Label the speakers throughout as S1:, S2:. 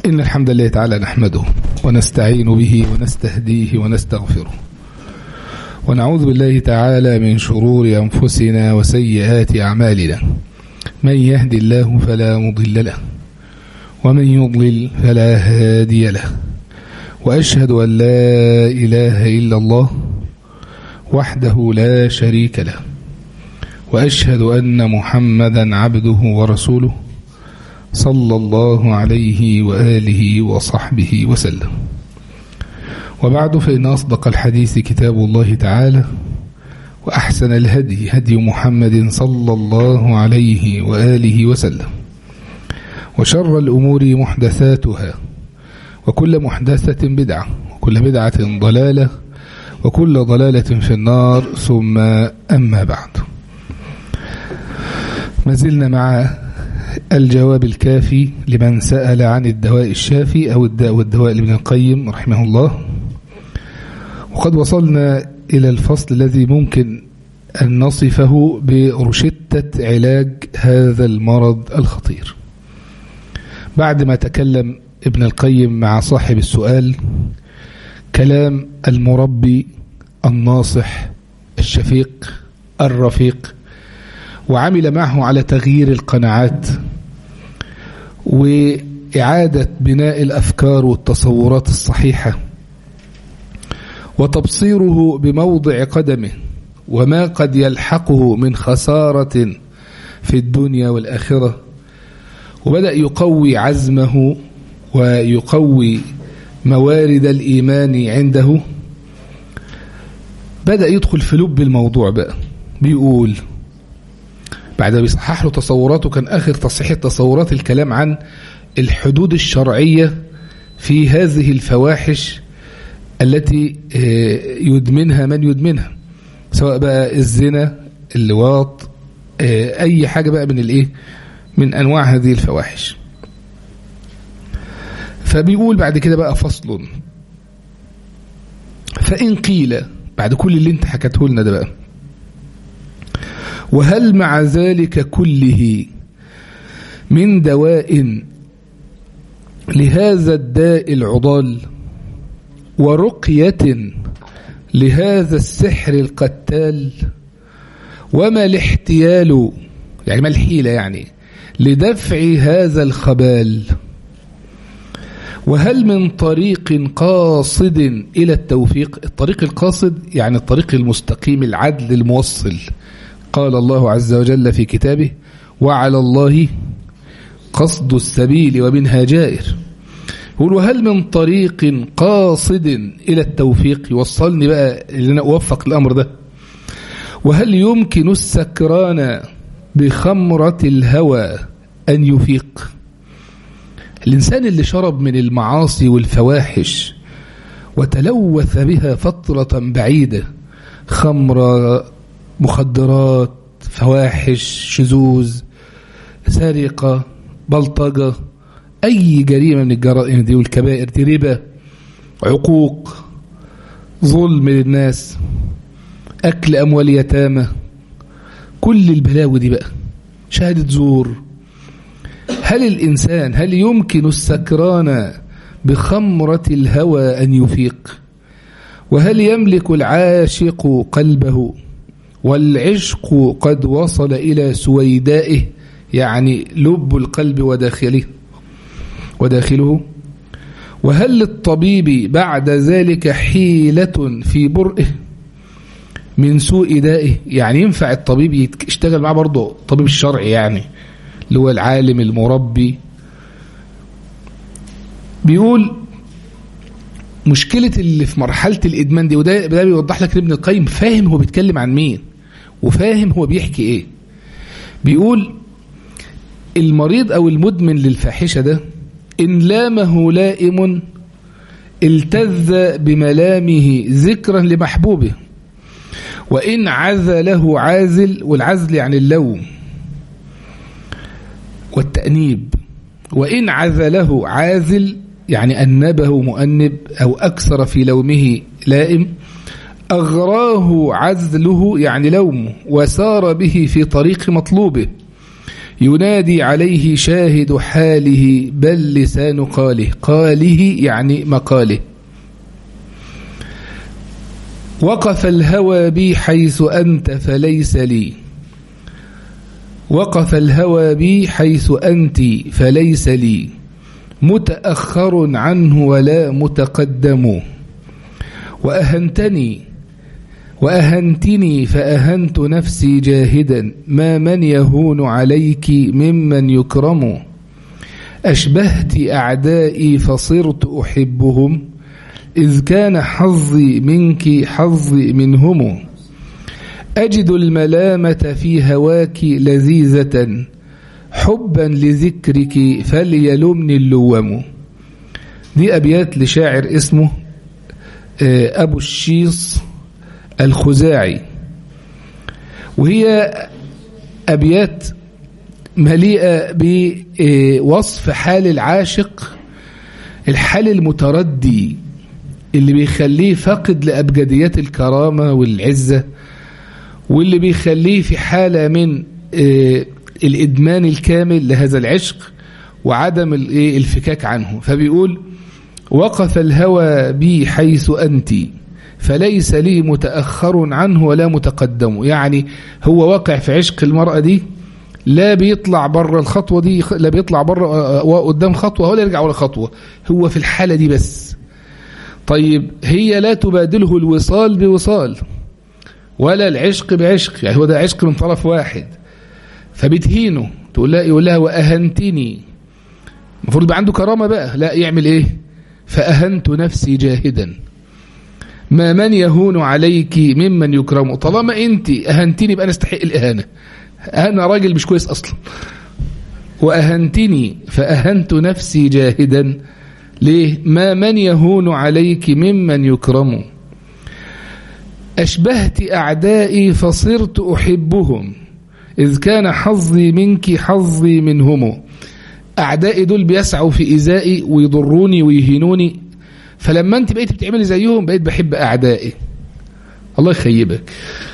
S1: إن الحمد لله تعالى نحمده ونستعين به ونستهديه ونستغفره ونعوذ بالله تعالى من شرور أنفسنا وسيئات أعمالنا من يهدي الله فلا مضل له ومن يضلل فلا هادي له وأشهد أن لا إله إلا الله وحده لا شريك له وأشهد أن محمدا عبده ورسوله صلى الله عليه وآله وصحبه وسلم وبعد فإن أصدق الحديث كتاب الله تعالى وأحسن الهدي هدي محمد صلى الله عليه وآله وسلم وشر الأمور محدثاتها وكل محدثة بدعة وكل بدعة ضلالة وكل ضلالة في النار ثم أما بعد ما زلنا مع الجواب الكافي لمن سأل عن الدواء الشافي أو الداء والدواء لابن القيم رحمه الله وقد وصلنا إلى الفصل الذي ممكن أن نصفه برشدة علاج هذا المرض الخطير بعد ما تكلم ابن القيم مع صاحب السؤال كلام المربي الناصح الشفيق الرفيق وعمل معه على تغيير القناعات وإعادة بناء الأفكار والتصورات الصحيحة وتبصيره بموضع قدمه وما قد يلحقه من خسارة في الدنيا والآخرة وبدأ يقوي عزمه ويقوي موارد الإيمان عنده بدأ يدخل في لب الموضوع بقى بيقول بعد ما بيصحح له تصوراته كان آخر تصحيح التصورات الكلام عن الحدود الشرعية في هذه الفواحش التي يدمنها من يدمنها سواء بقى الزنا اللواط أي حاجة بقى من الإيه من أنواع هذه الفواحش فبيقول بعد كده بقى فصل فإن قيل بعد كل اللي انت حكته لنا ده بقى وهل مع ذلك كله من دواء لهذا الداء العضال ورقية لهذا السحر القتال وما الاحتيال يعني ما الحيلة يعني لدفع هذا الخبال وهل من طريق قاصد إلى التوفيق الطريق القاصد يعني الطريق المستقيم العدل الموصل قال الله عز وجل في كتابه وعلى الله قصد السبيل ومنها جائر يقول وهل من طريق قاصد إلى التوفيق يوصلني بقى اللي أنا أوفق الأمر ده وهل يمكن السكران بخمرة الهوى أن يفيق الإنسان اللي شرب من المعاصي والفواحش وتلوث بها فترة بعيدة خمرة مخدرات فواحش شذوذ سرقة بلطجة أي جريمة من الجرائم دي والكبائر دي ربا عقوق ظلم للناس أكل أموال يتامى كل البلاوي دي بقى شهادة زور هل الإنسان هل يمكن السكران بخمرة الهوى أن يفيق وهل يملك العاشق قلبه والعشق قد وصل إلى سويدائه يعني لب القلب وداخله وداخله وهل للطبيب بعد ذلك حيلة في برئه من سوء دائه يعني ينفع الطبيب يشتغل معاه برضه الطبيب الشرعي يعني اللي هو العالم المربي بيقول مشكلة اللي في مرحلة الإدمان دي وده ده بيوضح لك ابن القيم فاهم هو بيتكلم عن مين وفاهم هو بيحكي ايه بيقول المريض أو المدمن للفاحشة ده إن لامه لائم التذ بملامه ذكرا لمحبوبه وإن عزله عازل والعزل يعني اللوم والتأنيب وإن عزله عازل يعني أنبه مؤنب أو أكثر في لومه لائم أغراه عزله يعني لومه وسار به في طريق مطلوبه ينادي عليه شاهد حاله بل لسان قاله قاله يعني مقاله وقف الهوى بي حيث أنت فليس لي وقف الهوى بي حيث أنت فليس لي متأخر عنه ولا متقدم وأهنتني وأهنتني فأهنت نفسي جاهدا ما من يهون عليك ممن يكرم أشبهت أعدائي فصرت أحبهم إذ كان حظي منك حظي منهم أجد الملامة في هواك لذيذة حبا لذكرك فليلمني اللوم دي أبيات لشاعر اسمه أبو الشيص الخزاعي وهي أبيات مليئة بوصف حال العاشق الحال المتردي اللي بيخليه فقد لأبجديات الكرامة والعزة واللي بيخليه في حالة من الإدمان الكامل لهذا العشق وعدم الفكاك عنه فبيقول وقف الهوى بي حيث أنت فليس لي متأخر عنه ولا متقدم يعني هو واقع في عشق المرأة دي لا بيطلع بره الخطوة دي لا بيطلع بره وقدام خطوة ولا يرجع ولا خطوة هو في الحالة دي بس طيب هي لا تبادله الوصال بوصال ولا العشق بعشق يعني هو ده عشق من طرف واحد فبتهينه تقول لها يقول لها وأهنتني المفروض يبقى عنده كرامة بقى لا يعمل ايه فأهنت نفسي جاهدا ما من يهون عليك ممن يكرم طالما انت أهنتني بقى نستحق الإهانة أنا راجل مش كويس أصلا وأهنتني فأهنت نفسي جاهدا ليه ما من يهون عليك ممن يكرم أشبهت أعدائي فصرت أحبهم إذ كان حظي منك حظي منهم أعدائي دول بيسعوا في إزائي ويضروني ويهينوني فلما أنت بقيت بتعملي زيهم بقيت بحب أعدائي الله يخيبك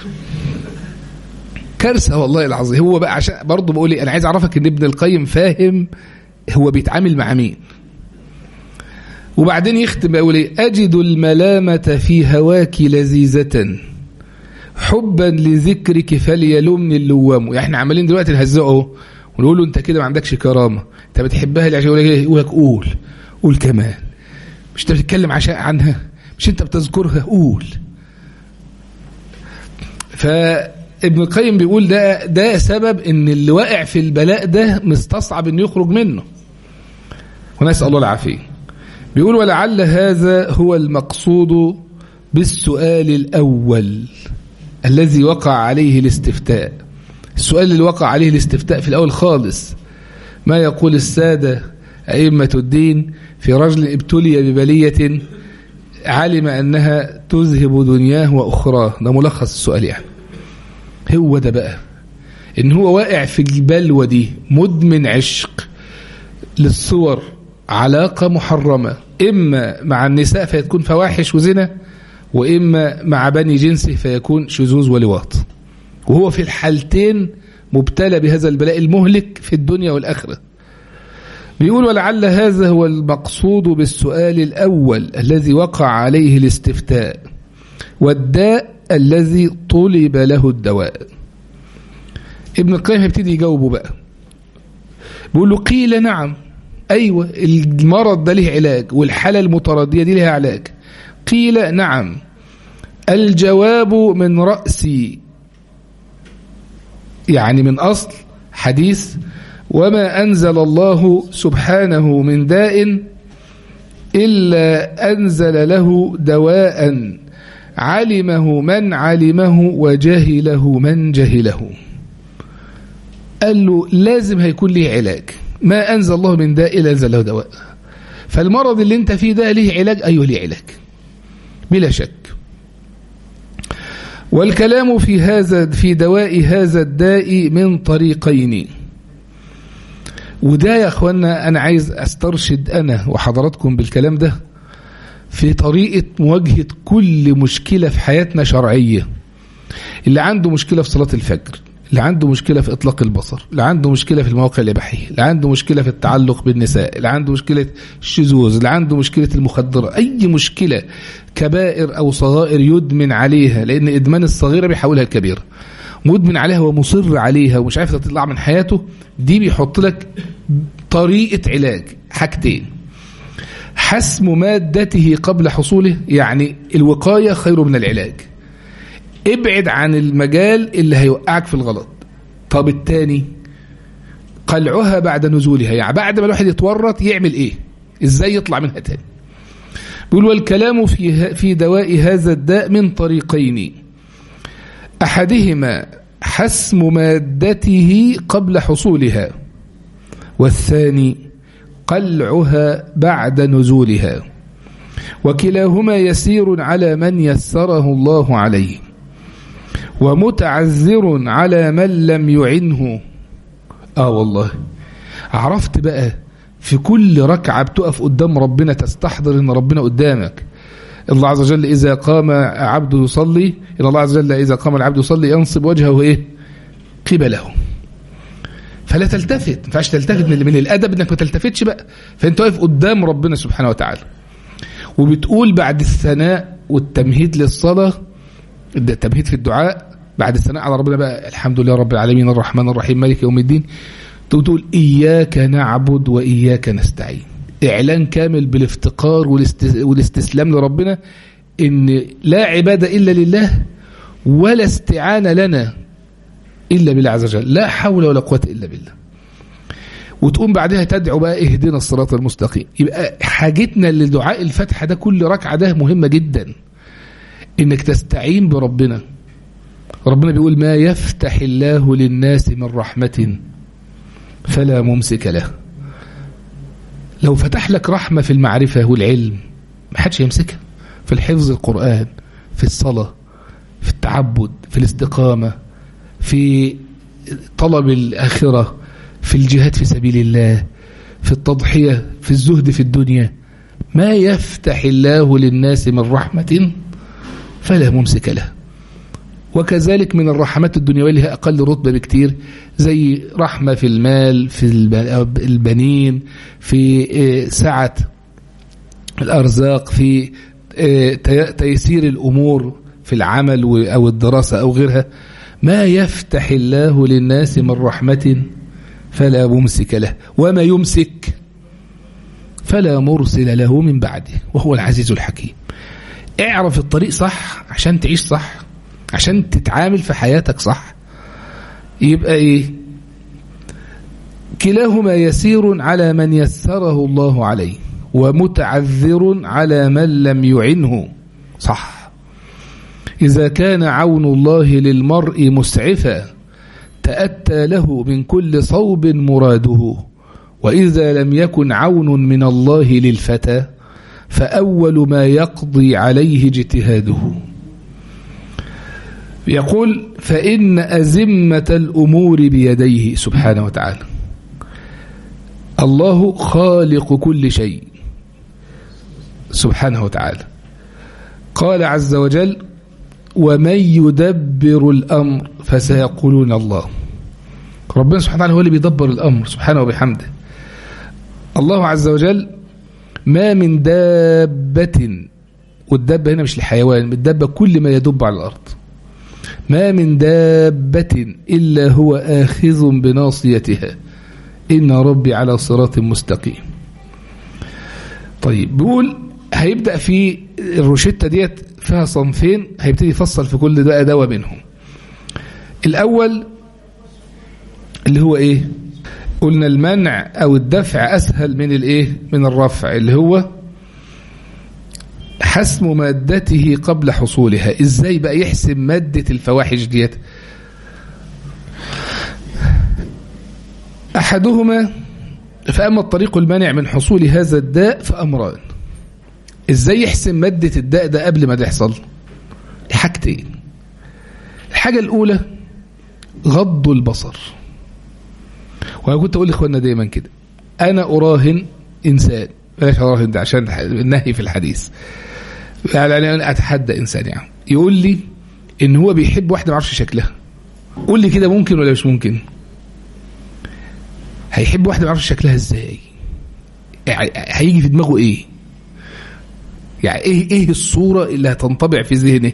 S1: كارثة والله العظيم هو بقى عشان برضه بقول انا عايز اعرفك ان ابن القيم فاهم هو بيتعامل مع مين وبعدين يختم يقول ايه اجد الملامة في هواك لذيذة حبا لذكرك فليلومني اللوام يعني احنا عمالين دلوقتي نهزقه ونقول له انت كده ما عندكش كرامة انت بتحبها ليه عشان يقول لك ايه يقول لك قول قول كمان مش انت بتتكلم عشان عنها مش انت بتذكرها قول فابن القيم بيقول ده ده سبب ان اللي واقع في البلاء ده مستصعب انه يخرج منه ونسال الله العافيه بيقول ولعل هذا هو المقصود بالسؤال الأول الذي وقع عليه الاستفتاء السؤال اللي وقع عليه الاستفتاء في الأول خالص ما يقول السادة أئمة الدين في رجل ابتلي ببلية علم أنها تذهب دنياه وأخراه ده ملخص السؤال يعني هو ده بقى إن هو واقع في البلوى دي مدمن عشق للصور علاقة محرمة إما مع النساء فيكون فواحش وزنا وإما مع بني جنسه فيكون شذوذ ولواط وهو في الحالتين مبتلى بهذا البلاء المهلك في الدنيا والآخرة بيقول ولعل هذا هو المقصود بالسؤال الأول الذي وقع عليه الاستفتاء والداء الذي طلب له الدواء ابن القيم يبتدي يجاوبه بقى بيقول له قيل نعم أيوة المرض ده له علاج والحالة المتردية دي لها علاج قيل نعم الجواب من رأسي يعني من أصل حديث وما أنزل الله سبحانه من داء إلا أنزل له دواء علمه من علمه وجهله من جهله قال له لازم هيكون ليه علاج ما أنزل الله من داء إلا أنزل له دواء فالمرض اللي انت فيه ده ليه علاج أيوه ليه علاج بلا شك والكلام في هذا في دواء هذا الداء من طريقين وده يا اخوانا انا عايز استرشد انا وحضراتكم بالكلام ده في طريقة مواجهة كل مشكلة في حياتنا شرعية اللي عنده مشكلة في صلاة الفجر اللي عنده مشكلة في إطلاق البصر اللي عنده مشكلة في المواقع الإباحية اللي عنده مشكلة في التعلق بالنساء اللي عنده مشكلة الشذوذ اللي عنده مشكلة المخدرة أي مشكلة كبائر أو صغائر يدمن عليها لأن إدمان الصغيرة بيحولها الكبيرة مدمن عليها ومصر عليها ومش عارف تطلع من حياته دي بيحط لك طريقة علاج حاجتين حسم مادته قبل حصوله يعني الوقاية خير من العلاج ابعد عن المجال اللي هيوقعك في الغلط طب التاني قلعها بعد نزولها يعني بعد ما الواحد يتورط يعمل ايه ازاي يطلع منها تاني بيقول والكلام في في دواء هذا الداء من طريقين احدهما حسم مادته قبل حصولها والثاني قلعها بعد نزولها وكلاهما يسير على من يسره الله عليه ومتعذر على من لم يعنه اه والله عرفت بقى في كل ركعة بتقف قدام ربنا تستحضر ان ربنا قدامك الله عز وجل إذا قام عبده يصلي إن الله عز وجل إذا قام العبد يصلي ينصب وجهه إيه قبله فلا تلتفت ما ينفعش تلتفت من, من الأدب إنك ما تلتفتش بقى فأنت واقف قدام ربنا سبحانه وتعالى وبتقول بعد الثناء والتمهيد للصلاة التمهيد في الدعاء بعد الثناء على ربنا بقى الحمد لله رب العالمين الرحمن الرحيم مالك يوم الدين تقول إياك نعبد وإياك نستعين إعلان كامل بالافتقار والاستسلام لربنا إن لا عبادة إلا لله ولا استعانة لنا إلا بالله عز وجل لا حول ولا قوة إلا بالله وتقوم بعدها تدعو بقى اهدنا الصراط المستقيم يبقى حاجتنا لدعاء الفتحة ده كل ركعة ده مهمة جدا انك تستعين بربنا ربنا بيقول ما يفتح الله للناس من رحمة فلا ممسك له لو فتح لك رحمة في المعرفة والعلم ما حدش يمسكها في الحفظ القرآن في الصلاة في التعبد في الاستقامة في طلب الآخرة في الجهاد في سبيل الله في التضحية في الزهد في الدنيا ما يفتح الله للناس من رحمة فلا ممسك له وكذلك من الرحمات الدنيوية اللي هي أقل رتبة بكتير زي رحمة في المال في البنين في سعة الأرزاق في تيسير الأمور في العمل أو الدراسة أو غيرها ما يفتح الله للناس من رحمة فلا ممسك له وما يمسك فلا مرسل له من بعده وهو العزيز الحكيم اعرف الطريق صح عشان تعيش صح عشان تتعامل في حياتك صح يبقى ايه كلاهما يسير على من يسره الله عليه ومتعذر على من لم يعنه صح إذا كان عون الله للمرء مسعفا تأتى له من كل صوب مراده وإذا لم يكن عون من الله للفتى فأول ما يقضي عليه اجتهاده يقول فإن أزمة الأمور بيديه سبحانه وتعالى الله خالق كل شيء سبحانه وتعالى قال عز وجل ومن يدبر الأمر فسيقولون الله ربنا سبحانه وتعالى هو اللي بيدبر الأمر سبحانه وبحمده الله عز وجل ما من دابة والدابة هنا مش الحيوان الدابة كل ما يدب على الأرض ما من دابة إلا هو آخذ بناصيتها إن ربي على صراط مستقيم طيب بيقول هيبدأ في الروشتة ديت فيها صنفين هيبتدي يفصل في كل دواء دواء منهم الأول اللي هو إيه قلنا المنع أو الدفع أسهل من الإيه من الرفع اللي هو حسم مادته قبل حصولها إزاي بقى يحسم مادة الفواحش ديت أحدهما فأما الطريق المانع من حصول هذا الداء فأمران إزاي يحسم مادة الداء ده قبل ما تحصل حاجتين الحاجة الأولى غض البصر وأنا كنت أقول لإخواننا دايما كده أنا أراهن إنسان بلاش أراهن ده عشان النهي في الحديث يعني أنا أتحدى إنسان يعني يقول لي إن هو بيحب واحدة ما يعرفش شكلها قول لي كده ممكن ولا مش ممكن هيحب واحده ما يعرفش شكلها ازاي يعني هيجي في دماغه ايه يعني ايه ايه الصوره اللي هتنطبع في ذهنه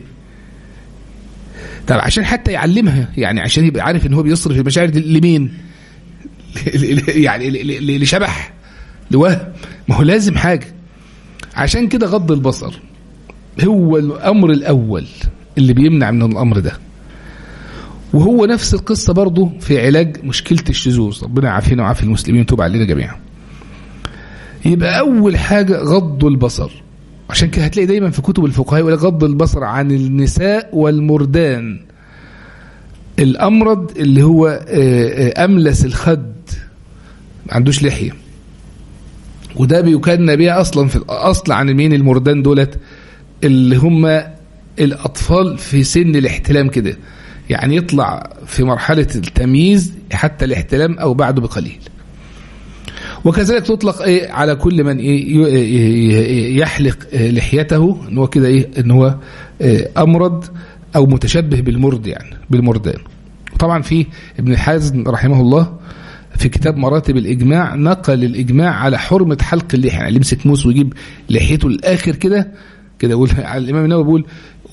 S1: طب عشان حتى يعلمها يعني عشان يبقى عارف ان هو بيصرف المشاعر دي لمين يعني لشبح لوهم ما هو لازم حاجه عشان كده غض البصر هو الامر الاول اللي بيمنع من الامر ده وهو نفس القصة برضه في علاج مشكلة الشذوذ ربنا يعافينا ويعافي المسلمين وتوب علينا جميعا يبقى أول حاجة غض البصر عشان كده هتلاقي دايما في كتب الفقهاء يقول غض البصر عن النساء والمردان الأمرد اللي هو أملس الخد ما عندوش لحية وده بيكن بيها أصلا في الأصل عن مين المردان دولت اللي هم الأطفال في سن الاحتلام كده يعني يطلع في مرحلة التمييز حتى الاحتلام أو بعده بقليل وكذلك تطلق ايه على كل من ايه يحلق لحيته ان هو كده ايه ان هو امرد او متشبه بالمرد يعني بالمردان طبعا في ابن حازم رحمه الله في كتاب مراتب الاجماع نقل الاجماع على حرمه حلق اللحيه يعني يمسك موس ويجيب لحيته الاخر كده كده يقول الامام النووي بيقول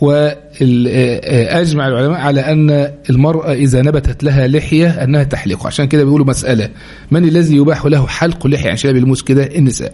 S1: وأجمع العلماء على أن المرأة إذا نبتت لها لحية أنها تحلقه عشان كده بيقولوا مسألة من الذي يباح له حلق لحية عشان يعني بالموس كده النساء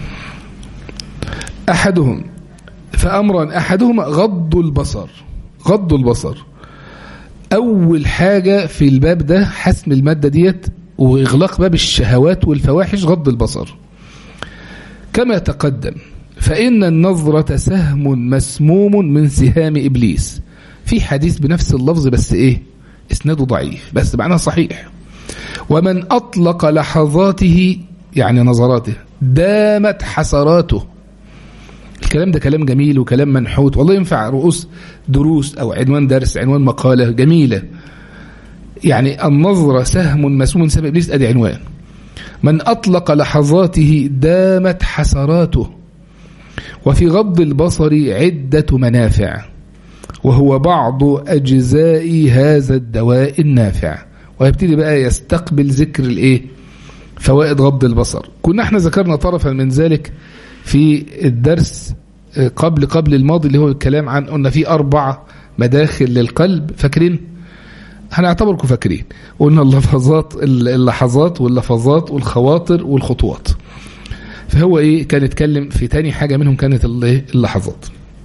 S1: أحدهم فأمرا أحدهما غض البصر غض البصر أول حاجة في الباب ده حسم المادة ديت وإغلاق باب الشهوات والفواحش غض البصر كما تقدم فإن النظرة سهم مسموم من سهام إبليس في حديث بنفس اللفظ بس إيه إسناده ضعيف بس معناه صحيح ومن أطلق لحظاته يعني نظراته دامت حسراته الكلام ده كلام جميل وكلام منحوت والله ينفع رؤوس دروس أو عنوان درس عنوان مقالة جميلة يعني النظرة سهم مسموم من سهم إبليس أدي عنوان من أطلق لحظاته دامت حسراته وفي غض البصر عدة منافع وهو بعض أجزاء هذا الدواء النافع ويبتدي بقى يستقبل ذكر الايه فوائد غض البصر كنا احنا ذكرنا طرفا من ذلك في الدرس قبل قبل الماضي اللي هو الكلام عن قلنا في أربع مداخل للقلب فاكرين هنعتبركم فاكرين قلنا اللحظات اللحظات واللفظات والخواطر والخطوات فهو ايه كان يتكلم في تاني حاجة منهم كانت اللحظات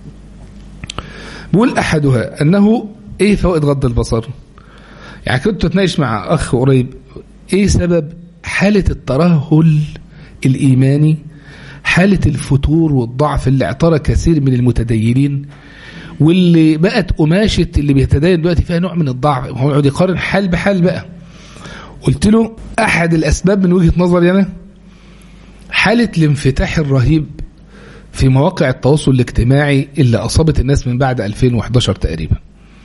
S1: بيقول احدها انه ايه فوائد غض البصر يعني كنت اتناقش مع اخ قريب ايه سبب حالة الترهل الايماني حالة الفتور والضعف اللي اعترى كثير من المتدينين واللي بقت قماشة اللي بيتدين دلوقتي فيها نوع من الضعف هو يقعد يقارن حال بحال بقى قلت له احد الاسباب من وجهة نظري انا حالة الانفتاح الرهيب في مواقع التواصل الاجتماعي اللي أصابت الناس من بعد 2011 تقريبا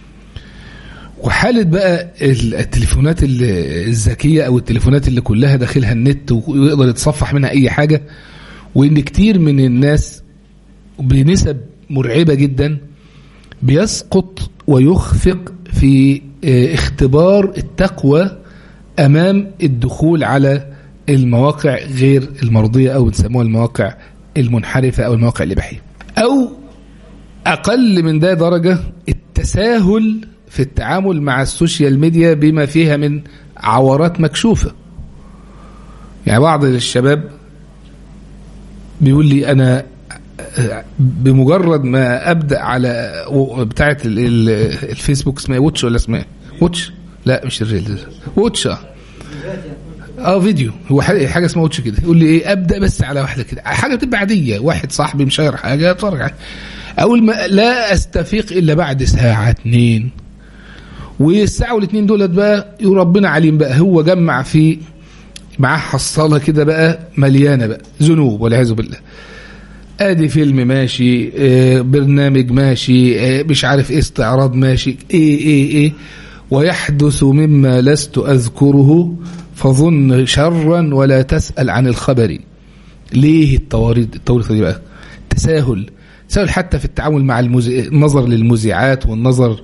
S1: وحالة بقى التليفونات الذكية أو التليفونات اللي كلها داخلها النت ويقدر يتصفح منها أي حاجة وإن كتير من الناس بنسب مرعبة جدا بيسقط ويخفق في اختبار التقوى أمام الدخول على المواقع غير المرضية أو بنسموها المواقع المنحرفة أو المواقع الإباحية أو أقل من ده درجة التساهل في التعامل مع السوشيال ميديا بما فيها من عورات مكشوفة يعني بعض الشباب بيقول لي أنا بمجرد ما أبدأ على بتاعة الفيسبوك اسمها واتش ولا اسمها واتش لا مش الريل واتش اه فيديو هو حاجه اسمها واتش كده يقول لي ايه ابدا بس على واحده كده حاجه بتبقى عاديه واحد صاحبي مشاير حاجه اتفرج اول ما لا استفيق الا بعد ساعه اتنين والساعه والاتنين دولت بقى ربنا عليم بقى هو جمع في معاه حصاله كده بقى مليانه بقى ذنوب والعياذ بالله ادي فيلم ماشي آه برنامج ماشي آه مش عارف ايه استعراض ماشي ايه ايه ايه ويحدث مما لست اذكره فظن شرا ولا تسأل عن الخبر ليه التواريد التوريثة دي بقى تساهل تساهل حتى في التعامل مع المزي... النظر للمذيعات والنظر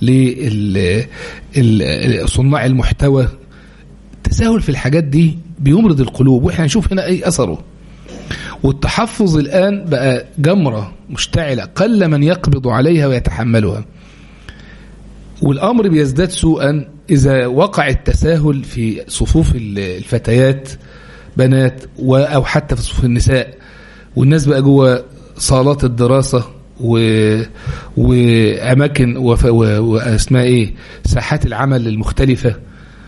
S1: لصناع المحتوى التساهل في الحاجات دي بيمرض القلوب واحنا نشوف هنا اي اثره والتحفظ الان بقى جمره مشتعله قل من يقبض عليها ويتحملها والامر بيزداد سوءا اذا وقع التساهل في صفوف الفتيات بنات او حتى في صفوف النساء والناس بقى جوه صالات الدراسه و... واماكن وف... و... واسمها ايه ساحات العمل المختلفه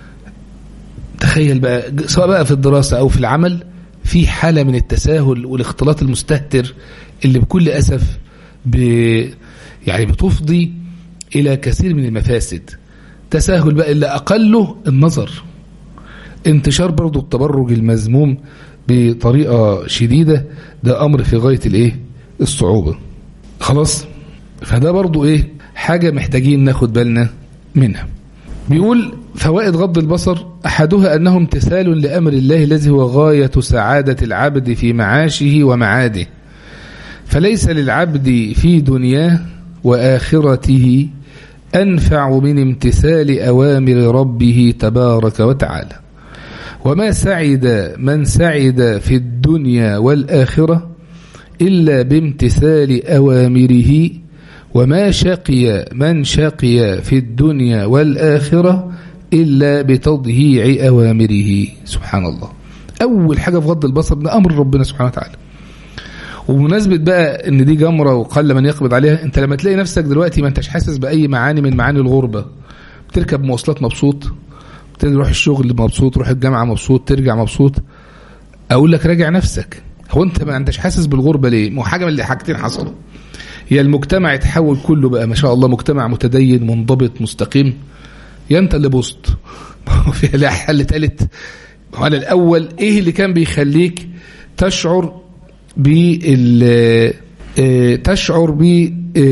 S1: تخيل بقى سواء بقى في الدراسه او في العمل في حاله من التساهل والاختلاط المستهتر اللي بكل اسف ب... يعني بتفضي الى كثير من المفاسد تساهل بقى اللي اقله النظر انتشار برضو التبرج المذموم بطريقه شديده ده امر في غايه الايه الصعوبه خلاص فده برضو ايه حاجه محتاجين ناخد بالنا منها بيقول فوائد غض البصر احدها انه امتثال لامر الله الذي هو غايه سعاده العبد في معاشه ومعاده فليس للعبد في دنياه واخرته انفع من امتثال اوامر ربه تبارك وتعالى وما سعد من سعد في الدنيا والآخرة إلا بامتثال أوامره وما شقي من شقي في الدنيا والآخرة إلا بتضييع أوامره سبحان الله أول حاجة في غض البصر ده أمر ربنا سبحانه وتعالى وبمناسبة بقى ان دي جمرة وقل من يقبض عليها انت لما تلاقي نفسك دلوقتي ما انتش حاسس بأي معاني من معاني الغربة بتركب مواصلات مبسوط تروح الشغل مبسوط تروح الجامعة مبسوط ترجع مبسوط اقول لك راجع نفسك هو انت ما انتش حاسس بالغربة ليه ما حاجة من اللي حاجتين حصلوا يا المجتمع يتحول كله بقى ما شاء الله مجتمع متدين منضبط مستقيم يا انت اللي بوست في لا حل تالت على الاول ايه اللي كان بيخليك تشعر بال تشعر ب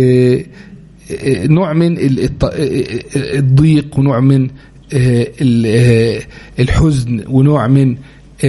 S1: نوع من الضيق ونوع من الحزن ونوع من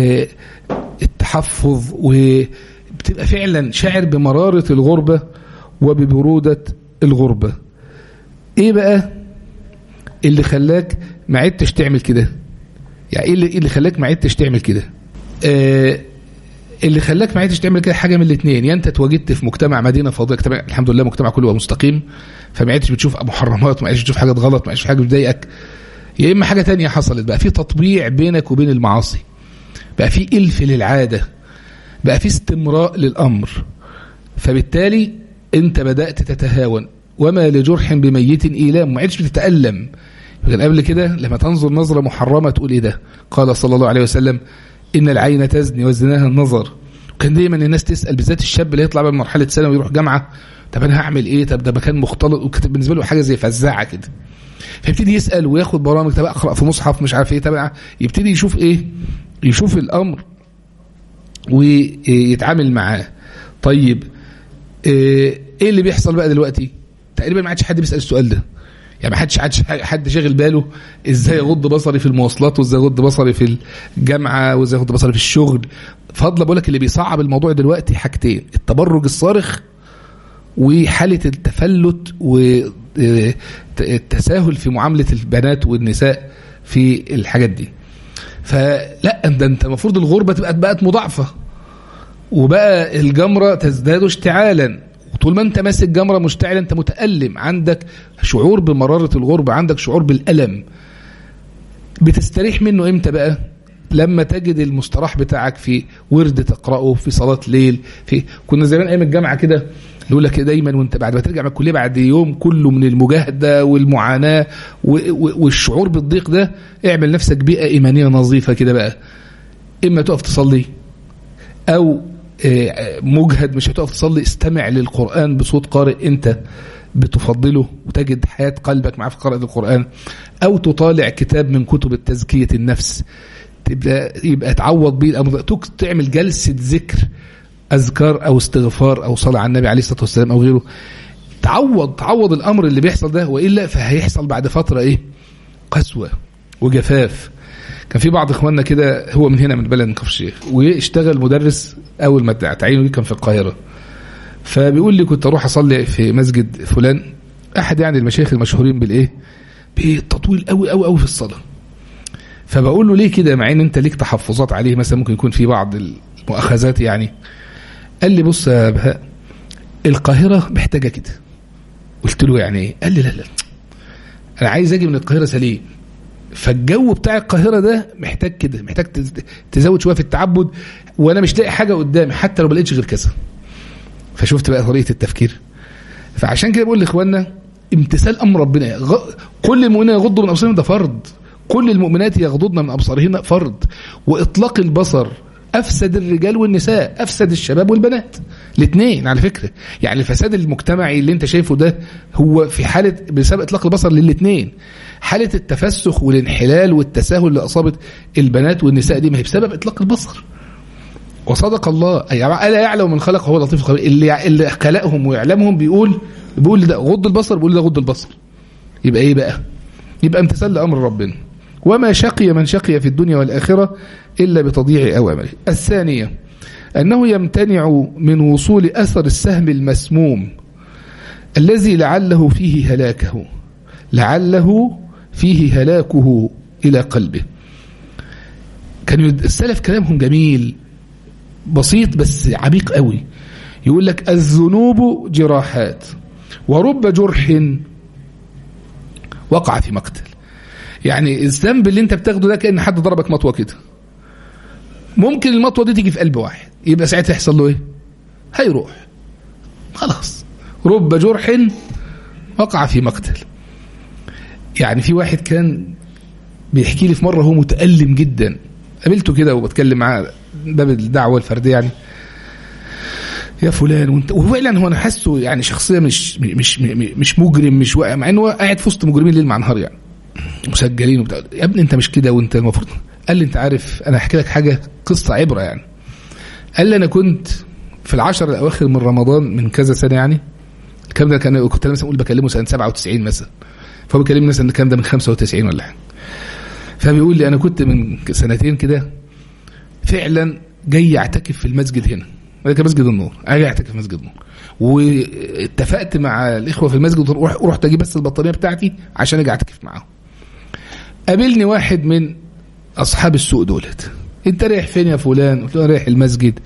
S1: التحفظ وبتبقى فعلا شاعر بمرارة الغربة وببرودة الغربة ايه بقى اللي خلاك ما عدتش تعمل كده يعني ايه اللي, اللي خلاك ما عدتش تعمل كده آه اللي خلاك ما عدتش تعمل كده حاجه من الاثنين يا انت اتواجدت في مجتمع مدينه فاضيه الحمد لله مجتمع كله مستقيم فما عدتش بتشوف محرمات ما عدتش بتشوف حاجات غلط ما عدتش حاجه بتضايقك يا اما حاجه تانية حصلت بقى في تطبيع بينك وبين المعاصي بقى في الف للعاده بقى في استمراء للامر فبالتالي انت بدات تتهاون وما لجرح بميت ايلام ما عدتش بتتالم لكن قبل كده لما تنظر نظره محرمه تقول ايه ده قال صلى الله عليه وسلم ان العين تزني وزناها النظر وكان دايما الناس تسال بالذات الشاب اللي يطلع من مرحله ثانوي ويروح جامعه طب انا هعمل ايه طب ده مكان مختلط وكتب بالنسبه له حاجه زي فزاعه كده فيبتدي يسال وياخد برامج طب اقرا في مصحف مش عارف ايه طب يبتدي يشوف ايه يشوف الامر ويتعامل معاه طيب ايه اللي بيحصل بقى دلوقتي تقريبا ما عادش حد بيسال السؤال ده يعني ما حدش حد شاغل باله ازاي اغض بصري في المواصلات وازاي اغض بصري في الجامعه وازاي اغض بصري في الشغل فضل بقول لك اللي بيصعب الموضوع دلوقتي حاجتين التبرج الصارخ وحاله التفلت والتساهل في معامله البنات والنساء في الحاجات دي فلا ده انت المفروض الغربه تبقى بقت مضاعفه وبقى الجمره تزداد اشتعالا طول ما انت ماسك جمره مشتعله انت متالم عندك شعور بمراره الغربه عندك شعور بالالم بتستريح منه امتى بقى لما تجد المستراح بتاعك في ورد تقراه في صلاه ليل في كنا زمان ايام الجامعه كده يقول لك دايما وانت بعد ما ترجع من الكليه بعد يوم كله من المجاهده والمعاناه والشعور بالضيق ده اعمل نفسك بيئه ايمانيه نظيفه كده بقى اما تقف تصلي او مجهد مش هتقف تصلي استمع للقرآن بصوت قارئ انت بتفضله وتجد حياة قلبك معاه في قراءة القرآن أو تطالع كتاب من كتب التزكية النفس تبدأ يبقى تعوض بيه الأمر تعمل جلسة ذكر أذكار أو استغفار أو صلاة على النبي عليه الصلاة والسلام أو غيره تعوض تعوض الأمر اللي بيحصل ده وإلا فهيحصل بعد فترة إيه قسوة وجفاف كان في بعض اخواننا كده هو من هنا من بلد كفر الشيخ واشتغل مدرس اول ما تعينه كان في القاهره فبيقول لي كنت اروح اصلي في مسجد فلان احد يعني المشايخ المشهورين بالايه بالتطويل قوي قوي قوي في الصلاه فبقول له ليه كده مع ان انت ليك تحفظات عليه مثلا ممكن يكون في بعض المؤاخذات يعني قال لي بص يا بهاء القاهره محتاجه كده قلت له يعني ايه قال لي لا لا انا عايز اجي من القاهره سليم فالجو بتاع القاهره ده محتاج كده محتاج تز- تزود شويه في التعبد وانا مش لاقي حاجه قدامي حتى لو ما لقيتش غير كذا فشفت بقى طريقه التفكير فعشان كده بقول لاخواننا امتثال امر ربنا غ... كل المؤمنين يغضوا من ابصارهم ده فرض كل المؤمنات يغضضن من ابصارهن فرض واطلاق البصر افسد الرجال والنساء افسد الشباب والبنات الاثنين على فكره يعني الفساد المجتمعي اللي انت شايفه ده هو في حاله بسبب اطلاق البصر للاثنين حاله التفسخ والانحلال والتساهل اللي اصابت البنات والنساء دي ما هي بسبب اطلاق البصر وصدق الله أي الا يعلم من خلق هو اللطيف الخبير اللي اللي خلقهم ويعلمهم بيقول بيقول ده غض البصر بيقول ده غض البصر يبقى ايه بقى يبقى امتثال لامر ربنا وما شقي من شقي في الدنيا والاخره الا بتضييع اوامره الثانيه انه يمتنع من وصول اثر السهم المسموم الذي لعله فيه هلاكه لعله فيه هلاكه الى قلبه كان السلف كلامهم جميل بسيط بس عميق قوي يقول لك الذنوب جراحات ورب جرح وقع في مقتل يعني الذنب اللي انت بتاخده ده كان حد ضربك مطوه كده ممكن المطوه دي تيجي في قلب واحد يبقى ساعتها يحصل له ايه هيروح خلاص رب جرح وقع في مقتل يعني في واحد كان بيحكي لي في مره هو متالم جدا قابلته كده وبتكلم معاه باب الدعوه الفرديه يعني يا فلان وانت وفعلا هو انا حاسه يعني شخصيه مش مش مش مجرم مش واقع مع انه قاعد في وسط مجرمين ليل مع نهار يعني مسجلين وبتاع يا ابني انت مش كده وانت المفروض قال لي انت عارف انا هحكي لك حاجه قصه عبره يعني قال لي انا كنت في العشر الاواخر من رمضان من كذا سنه يعني الكلام ده كان كنت انا مثلا اقول بكلمه سنه 97 مثلا فهو بيكلمني مثلا الكلام ده من 95 ولا حاجه فبيقول لي انا كنت من سنتين كده فعلا جاي اعتكف في المسجد هنا ده كان مسجد النور اجي اعتكف في مسجد النور واتفقت مع الاخوه في المسجد ورحت اجيب بس البطانيه بتاعتي عشان اجي اعتكف معاهم قابلني واحد من اصحاب السوق دولت انت رايح فين يا فلان قلت له رايح المسجد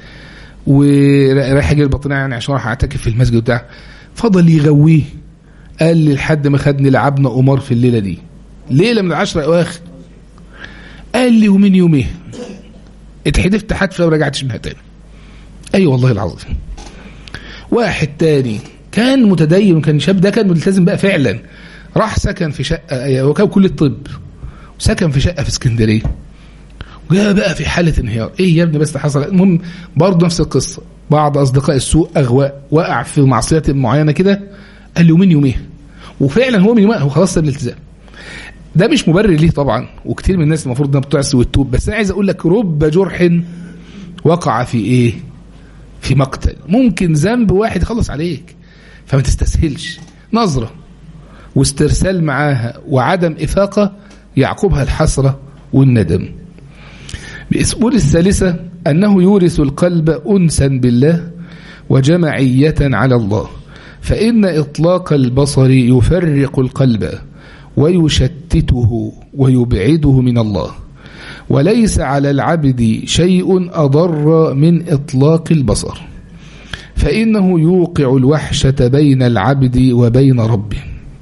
S1: ورايح اجيب البطانيه يعني عشان اروح اعتكف في المسجد بتاع فضل يغويه قال لي لحد ما خدني لعبنا قمار في الليله دي ليله من العشرة اواخر قال لي ومن يومين اتحدفت حتفه ورجعتش منها تاني اي أيوة والله العظيم واحد تاني كان متدين وكان شاب ده كان ملتزم بقى فعلا راح سكن في شقه هو كان كليه الطب وسكن في شقه في اسكندريه وجاء بقى في حاله انهيار ايه يا ابني بس حصل المهم برضه نفس القصه بعض اصدقاء السوء اغواء وقع في معصيه معينه كده قال له من يومين وفعلا هو من يومين هو خلاص ساب الالتزام ده مش مبرر ليه طبعا وكتير من الناس المفروض انها بتعصي وتتوب بس انا عايز اقول لك رب جرح وقع في ايه في مقتل ممكن ذنب واحد يخلص عليك فما تستسهلش نظرة واسترسال معاها وعدم إفاقة يعقبها الحسرة والندم بأسئول الثالثة أنه يورث القلب أنسا بالله وجمعية على الله فإن إطلاق البصر يفرق القلب ويشتته ويبعده من الله وليس على العبد شيء أضر من إطلاق البصر فإنه يوقع الوحشة بين العبد وبين ربه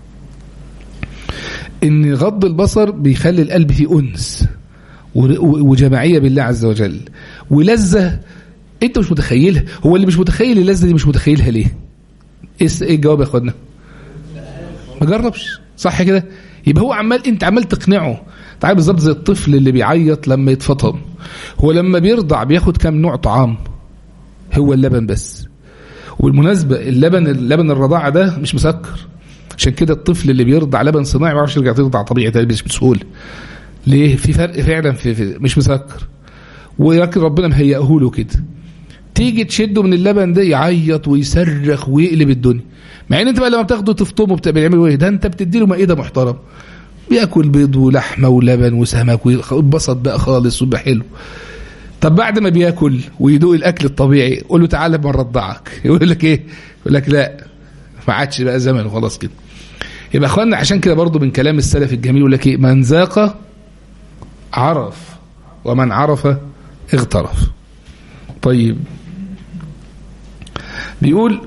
S1: إن غض البصر بيخلي القلب فيه أنس وجماعية بالله عز وجل ولذة أنت مش متخيلها هو اللي مش متخيل اللذة دي مش متخيلها ليه إيه الجواب يا أخوانا ما جربش صح كده يبقى هو عمال انت عمال تقنعه تعال بالظبط زي الطفل اللي بيعيط لما يتفطم هو لما بيرضع بياخد كام نوع طعام هو اللبن بس والمناسبة اللبن اللبن الرضاعة ده مش مسكر عشان كده الطفل اللي بيرضع لبن صناعي ما يعرفش يرجع يرضع طبيعي تاني بسهولة ليه في فرق فعلا في, في مش مسكر ولكن ربنا مهيئه له كده تيجي تشده من اللبن ده يعيط ويصرخ ويقلب الدنيا مع ان انت بقى لما بتاخده تفطمه بتعمل ايه ده انت بتدي له مائده محترم بياكل بيض ولحمه ولبن وسمك ويتبسط بقى خالص ويبقى حلو طب بعد ما بياكل ويدوق الاكل الطبيعي قول له تعالى ما نرضعك يقول لك ايه يقول لك لا ما عادش بقى زمن وخلاص كده يبقى اخوانا عشان كده برضو من كلام السلف الجميل يقول لك ايه من ذاق عرف ومن عرف اغترف طيب بيقول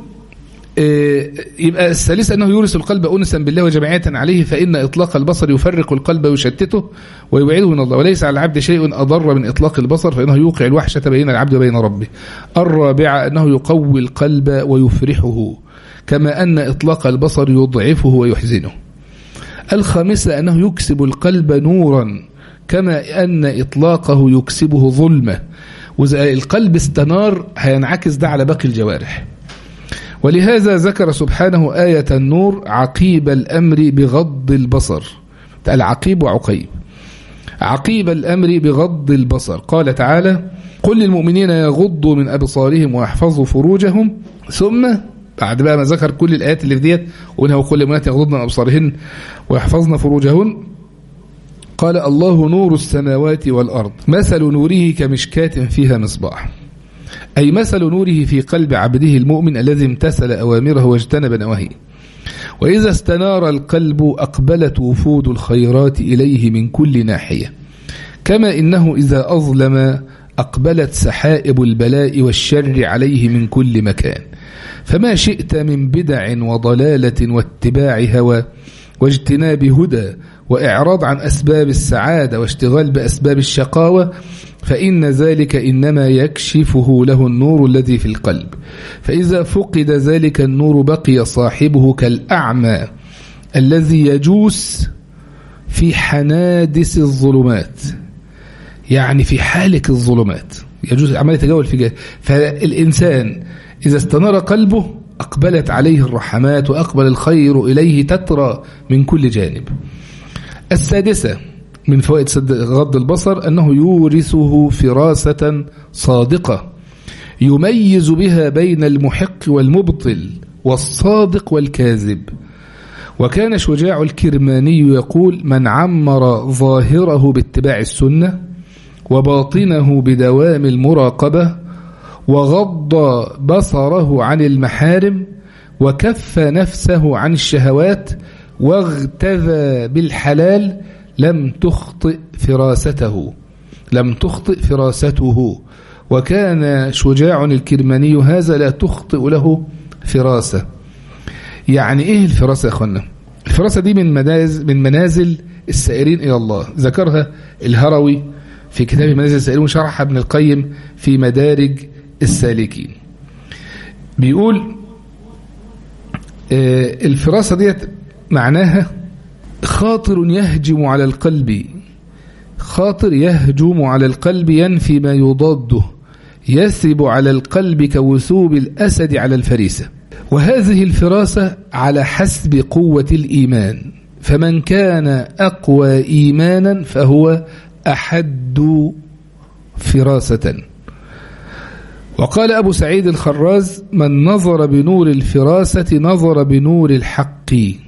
S1: يبقى الثالث أنه يورث القلب أنسا بالله وجمعية عليه فإن إطلاق البصر يفرق القلب ويشتته ويبعده من الله وليس على العبد شيء أضر من إطلاق البصر فإنه يوقع الوحشة بين العبد وبين ربه الرابعة أنه يقوي القلب ويفرحه كما أن إطلاق البصر يضعفه ويحزنه الخامسة أنه يكسب القلب نورا كما أن إطلاقه يكسبه ظلمة وإذا القلب استنار هينعكس ده على باقي الجوارح ولهذا ذكر سبحانه آية النور عقيب الأمر بغض البصر العقيب وعقيب عقيب الأمر بغض البصر قال تعالى قل للمؤمنين يغضوا من أبصارهم ويحفظوا فروجهم ثم بعد بقى ما ذكر كل الآيات اللي في ديت وإنه وكل المؤمنات يغضضن من أبصارهن ويحفظن فروجهن قال الله نور السماوات والأرض مثل نوره كمشكاة فيها مصباح أي مثل نوره في قلب عبده المؤمن الذي امتثل أوامره واجتنب نواهيه وإذا استنار القلب أقبلت وفود الخيرات إليه من كل ناحية كما إنه إذا أظلم أقبلت سحائب البلاء والشر عليه من كل مكان فما شئت من بدع وضلالة واتباع هوى واجتناب هدى وإعراض عن أسباب السعادة واشتغال بأسباب الشقاوة فإن ذلك إنما يكشفه له النور الذي في القلب فإذا فقد ذلك النور بقي صاحبه كالأعمى الذي يجوس في حنادس الظلمات يعني في حالك الظلمات يجوز عمال يتجول في جهة فالإنسان إذا استنار قلبه أقبلت عليه الرحمات وأقبل الخير إليه تترى من كل جانب السادسة من فوائد غض البصر أنه يورثه فراسة صادقة يميز بها بين المحق والمبطل والصادق والكاذب وكان شجاع الكرماني يقول من عمر ظاهره باتباع السنة وباطنه بدوام المراقبة وغض بصره عن المحارم وكف نفسه عن الشهوات واغتذى بالحلال لم تخطئ فراسته لم تخطئ فراسته وكان شجاع الكرماني هذا لا تخطئ له فراسة يعني ايه الفراسة يا اخوانا الفراسة دي من منازل, من منازل السائرين الى الله ذكرها الهروي في كتاب منازل السائرين وشرحها ابن القيم في مدارج السالكين بيقول الفراسة ديت معناها خاطر يهجم على القلب خاطر يهجم على القلب ينفي ما يضاده يثرب على القلب كوثوب الأسد على الفريسة وهذه الفراسة على حسب قوة الإيمان فمن كان أقوى إيمانا فهو أحد فراسة وقال أبو سعيد الخراز من نظر بنور الفراسة نظر بنور الحق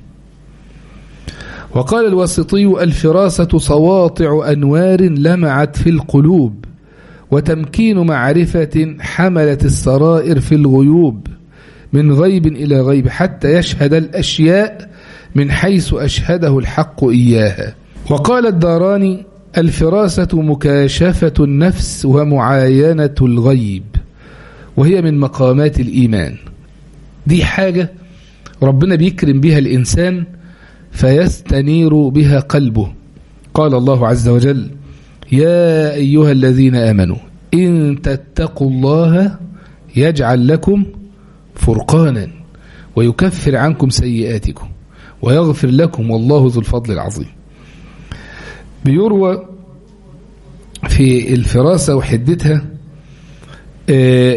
S1: وقال الواسطي الفراسة سواطع أنوار لمعت في القلوب وتمكين معرفة حملت السرائر في الغيوب من غيب إلى غيب حتى يشهد الأشياء من حيث أشهده الحق إياها وقال الداراني الفراسة مكاشفة النفس ومعاينة الغيب وهي من مقامات الإيمان دي حاجة ربنا بيكرم بها الإنسان فيستنير بها قلبه قال الله عز وجل يا أيها الذين آمنوا إن تتقوا الله يجعل لكم فرقانا ويكفر عنكم سيئاتكم ويغفر لكم والله ذو الفضل العظيم بيروى في الفراسة وحدتها آه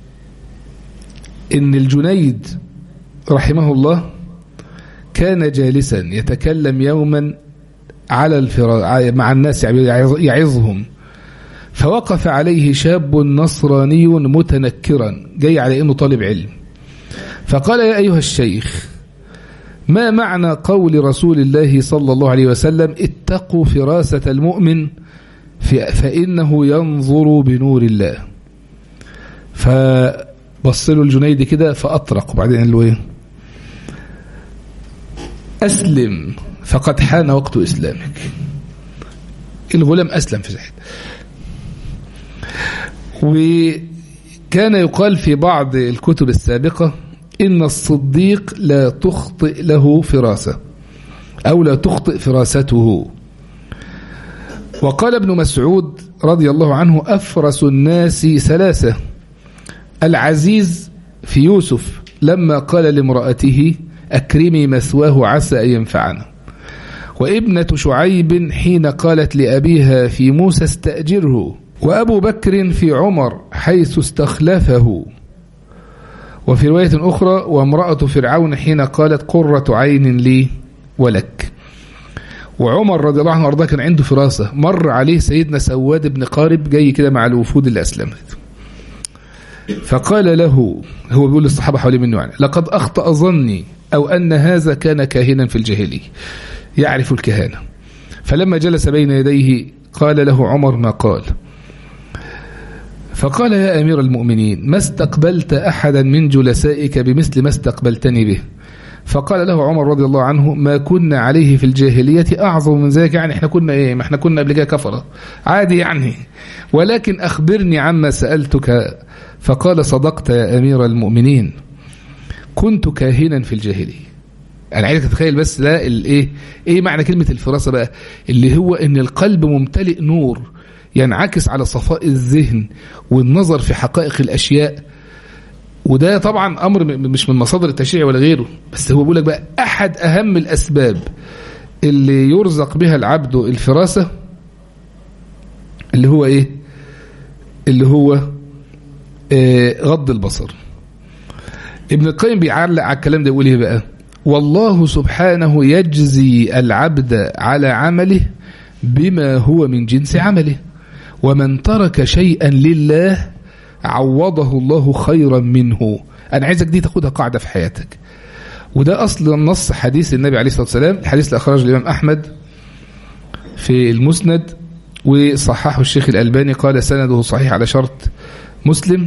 S1: إن الجنيد رحمه الله كان جالسا يتكلم يوما على الفرا مع الناس يعظهم فوقف عليه شاب نصراني متنكرا جاي على انه طالب علم فقال يا ايها الشيخ ما معنى قول رسول الله صلى الله عليه وسلم اتقوا فراسة المؤمن فإنه ينظر بنور الله فبص له الجنيدي كده فأطرق وبعدين قال له ايه أسلم فقد حان وقت إسلامك الغلام أسلم في زحد وكان يقال في بعض الكتب السابقة إن الصديق لا تخطئ له فراسة أو لا تخطئ فراسته وقال ابن مسعود رضي الله عنه أفرس الناس ثلاثة العزيز في يوسف لما قال لامرأته أكرمي مثواه عسى أن ينفعنا وابنة شعيب حين قالت لأبيها في موسى استأجره وأبو بكر في عمر حيث استخلفه وفي رواية أخرى وامرأة فرعون حين قالت قرة عين لي ولك وعمر رضي الله عنه وارضاه كان عنده فراسة مر عليه سيدنا سواد بن قارب جاي كده مع الوفود اللي أسلمت فقال له هو بيقول للصحابة حوالي منه يعني لقد أخطأ ظني أو أن هذا كان كاهنا في الجاهلية يعرف الكهانة فلما جلس بين يديه قال له عمر ما قال فقال يا أمير المؤمنين ما استقبلت أحدا من جلسائك بمثل ما استقبلتني به فقال له عمر رضي الله عنه ما كنا عليه في الجاهلية أعظم من ذلك يعني احنا كنا ايه ما احنا كنا قبل كده كفرة عادي يعني ولكن أخبرني عما سألتك فقال صدقت يا أمير المؤمنين كنت كاهنا في الجاهلية أنا عايزك تتخيل بس ده الايه ايه معنى كلمة الفراسة بقى اللي هو ان القلب ممتلئ نور ينعكس على صفاء الذهن والنظر في حقائق الأشياء وده طبعا أمر مش من مصادر التشريع ولا غيره بس هو بيقول لك بقى أحد أهم الأسباب اللي يرزق بها العبد الفراسة اللي هو إيه اللي هو آه غض البصر ابن القيم بيعلق على الكلام ده يقول ايه بقى والله سبحانه يجزي العبد على عمله بما هو من جنس عمله ومن ترك شيئا لله عوضه الله خيرا منه أنا عايزك دي تاخدها قاعدة في حياتك وده أصل النص حديث النبي عليه الصلاة والسلام الحديث اللي أخرجه الإمام أحمد في المسند وصححه الشيخ الألباني قال سنده صحيح على شرط مسلم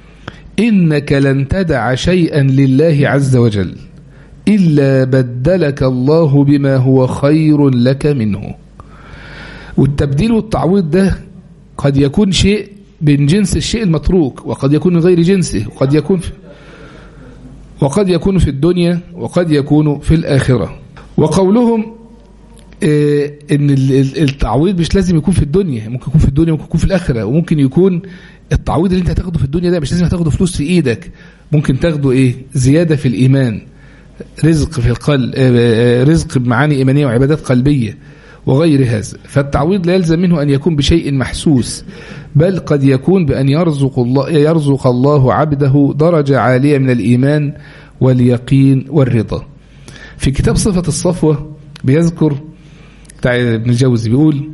S1: إنك لن تدع شيئا لله عز وجل إلا بدلك الله بما هو خير لك منه والتبديل والتعويض ده قد يكون شيء من جنس الشيء المتروك وقد يكون من غير جنسه وقد يكون في وقد يكون في الدنيا وقد يكون في الآخرة وقولهم آه ان التعويض مش لازم يكون في الدنيا ممكن يكون في الدنيا ممكن يكون في الآخرة وممكن يكون التعويض اللي انت هتاخده في الدنيا ده مش لازم هتاخده فلوس في ايدك ممكن تاخده ايه زيادة في الإيمان رزق في القلب آه رزق بمعاني إيمانية وعبادات قلبية وغير هذا فالتعويض لا يلزم منه أن يكون بشيء محسوس بل قد يكون بأن يرزق الله, يرزق الله عبده درجة عالية من الإيمان واليقين والرضا في كتاب صفة الصفوة بيذكر بتاع ابن الجوزي بيقول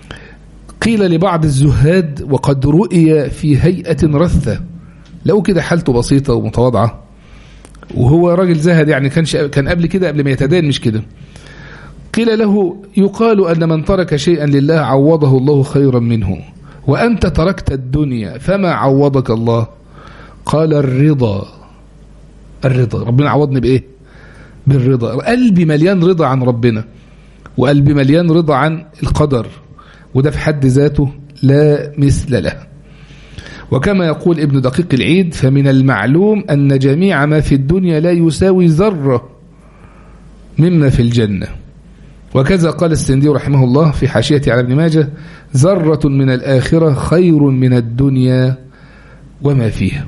S1: قيل لبعض الزهاد وقد رؤي في هيئة رثة لو كده حالته بسيطة ومتواضعة وهو راجل زهد يعني كان كان قبل كده قبل ما يتدين مش كده قيل له يقال أن من ترك شيئا لله عوضه الله خيرا منه وأنت تركت الدنيا فما عوضك الله قال الرضا الرضا ربنا عوضني بإيه بالرضا قلبي مليان رضا عن ربنا وقلبي مليان رضا عن القدر وده في حد ذاته لا مثل له وكما يقول ابن دقيق العيد فمن المعلوم أن جميع ما في الدنيا لا يساوي ذرة مما في الجنة وكذا قال السندي رحمه الله في حاشيته على ابن ماجه ذرة من الآخرة خير من الدنيا وما فيها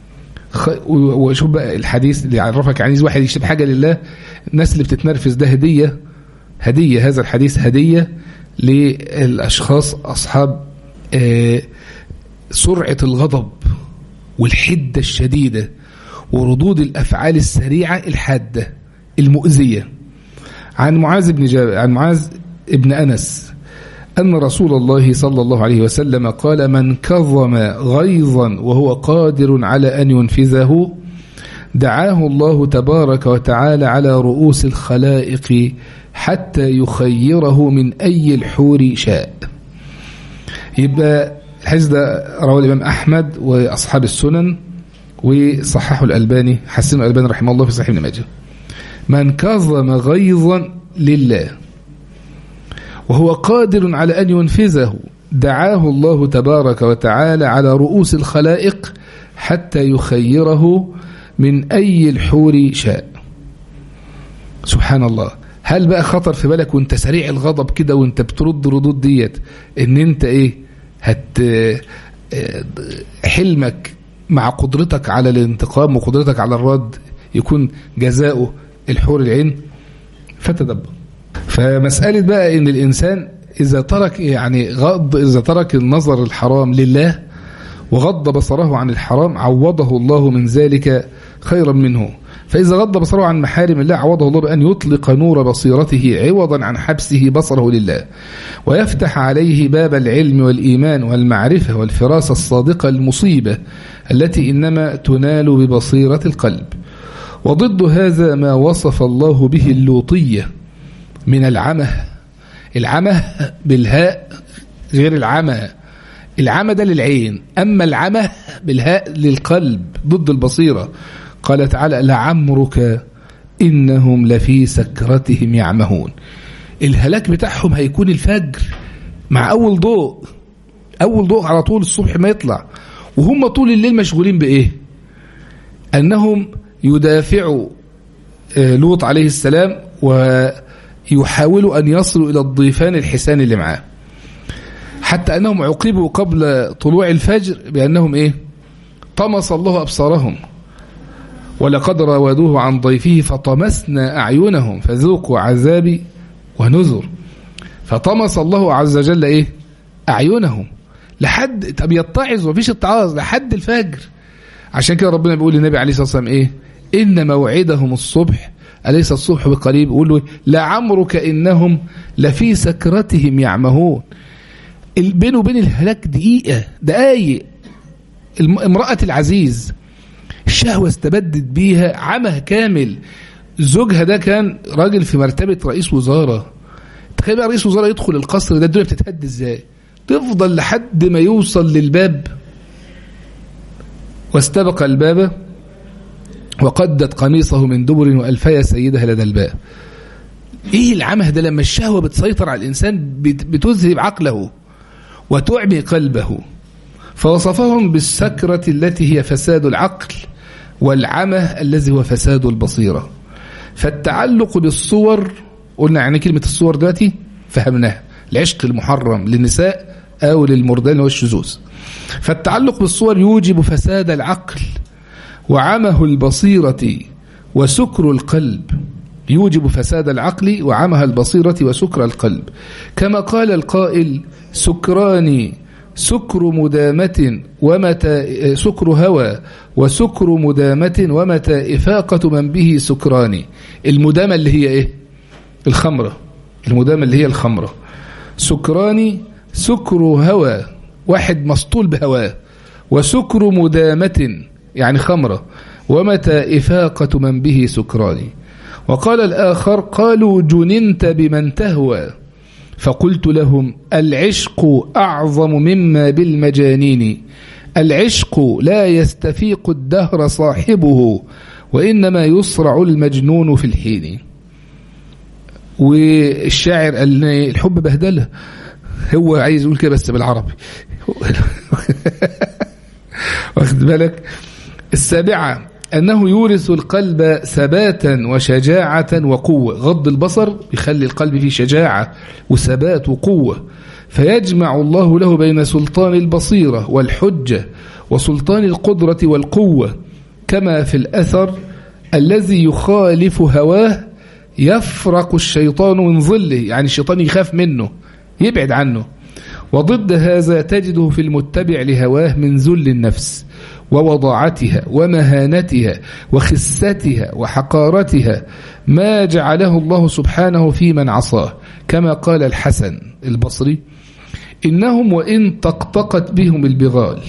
S1: وشوف بقى الحديث اللي يعرفك عايز واحد يشتم حاجة لله الناس اللي بتتنرفز ده هدية هدية هذا الحديث هدية للأشخاص أصحاب آه سرعة الغضب والحدة الشديدة وردود الأفعال السريعة الحادة المؤذية عن معاذ بن جاب عن معاذ ابن أنس أن رسول الله صلى الله عليه وسلم قال من كظم غيظا وهو قادر على أن ينفذه دعاه الله تبارك وتعالى على رؤوس الخلائق حتى يخيره من أي الحور شاء يبقى الحديث ده رواه الإمام أحمد وأصحاب السنن وصححه الألباني حسن الألباني رحمه الله في صحيح ابن ماجه من كظم غيظا لله وهو قادر على أن ينفذه دعاه الله تبارك وتعالى على رؤوس الخلائق حتى يخيره من أي الحور شاء سبحان الله هل بقى خطر في بالك وانت سريع الغضب كده وانت بترد ردود ديت ان انت ايه هت حلمك مع قدرتك على الانتقام وقدرتك على الرد يكون جزاؤه الحور العين فتدبر فمسألة بقى ان الانسان اذا ترك يعني غض اذا ترك النظر الحرام لله وغض بصره عن الحرام عوضه الله من ذلك خيرا منه فإذا غض بصره عن محارم الله عوضه الله بأن يطلق نور بصيرته عوضا عن حبسه بصره لله ويفتح عليه باب العلم والإيمان والمعرفة والفراسة الصادقة المصيبة التي إنما تنال ببصيرة القلب وضد هذا ما وصف الله به اللوطية من العمى العمى بالهاء غير العمى العمى ده للعين أما العمى بالهاء للقلب ضد البصيرة قال تعالى لعمرك إنهم لفي سكرتهم يعمهون الهلاك بتاعهم هيكون الفجر مع أول ضوء أول ضوء على طول الصبح ما يطلع وهم طول الليل مشغولين بإيه أنهم يدافعوا لوط عليه السلام ويحاولوا أن يصلوا إلى الضيفان الحسان اللي معاه حتى أنهم عوقبوا قبل طلوع الفجر بأنهم إيه طمس الله أبصارهم ولقد راودوه عن ضيفه فطمسنا أعينهم فذوقوا عذابي ونذر فطمس الله عز وجل إيه أعينهم لحد طب يتعظ ومفيش اتعاظ لحد الفجر عشان كده ربنا بيقول للنبي عليه الصلاة والسلام إيه إن موعدهم الصبح أليس الصبح بقريب يقول له لعمرك إنهم لفي سكرتهم يعمهون بين وبين الهلاك دقيقة دقايق امرأة العزيز الشهوة استبدت بيها عمى كامل زوجها ده كان راجل في مرتبة رئيس وزارة تخيل بقى رئيس وزارة يدخل القصر ده الدنيا بتتهد ازاي تفضل لحد ما يوصل للباب واستبق الباب وقدت قميصه من دبر وألفي سيدها لدى الباب ايه العمه ده لما الشهوة بتسيطر على الإنسان بتذهب عقله وتعمي قلبه فوصفهم بالسكرة التي هي فساد العقل والعمى الذي هو فساد البصيرة فالتعلق بالصور قلنا يعني كلمة الصور دلوقتي فهمناها العشق المحرم للنساء أو للمردان والشذوذ فالتعلق بالصور يوجب فساد العقل وعمه البصيرة وسكر القلب يوجب فساد العقل وعمها البصيرة وسكر القلب كما قال القائل سكراني سكر مدامة ومتى سكر هوى وسكر مدامة ومتى إفاقة من به سكران المدامة اللي هي إيه الخمرة المدامة اللي هي الخمرة سكران سكر هوى واحد مسطول بهواه وسكر مدامة يعني خمرة ومتى إفاقة من به سكران وقال الآخر قالوا جننت بمن تهوى فقلت لهم العشق أعظم مما بالمجانين العشق لا يستفيق الدهر صاحبه وإنما يصرع المجنون في الحين والشاعر قال الحب بهدله هو عايز يقول كده بس بالعربي واخد بالك السابعة أنه يورث القلب ثباتا وشجاعة وقوة غض البصر يخلي القلب فيه شجاعة وثبات وقوة فيجمع الله له بين سلطان البصيرة والحجة وسلطان القدرة والقوة كما في الأثر الذي يخالف هواه يفرق الشيطان من ظله يعني الشيطان يخاف منه يبعد عنه وضد هذا تجده في المتبع لهواه من ذل النفس ووضاعتها ومهانتها وخستها وحقارتها ما جعله الله سبحانه في من عصاه كما قال الحسن البصري إنهم وإن طقطقت بهم البغال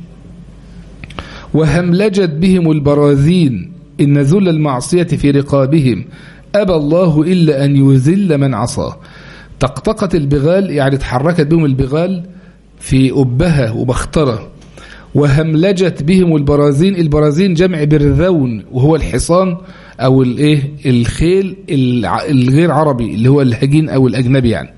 S1: وهملجت بهم البراذين إن ذل المعصية في رقابهم أبى الله إلا أن يذل من عصاه طقطقت البغال يعني تحركت بهم البغال في أبها وبخترة وهملجت بهم البرازين البرازين جمع برذون وهو الحصان أو الايه الخيل الغير عربي اللي هو الهجين أو الأجنبي يعني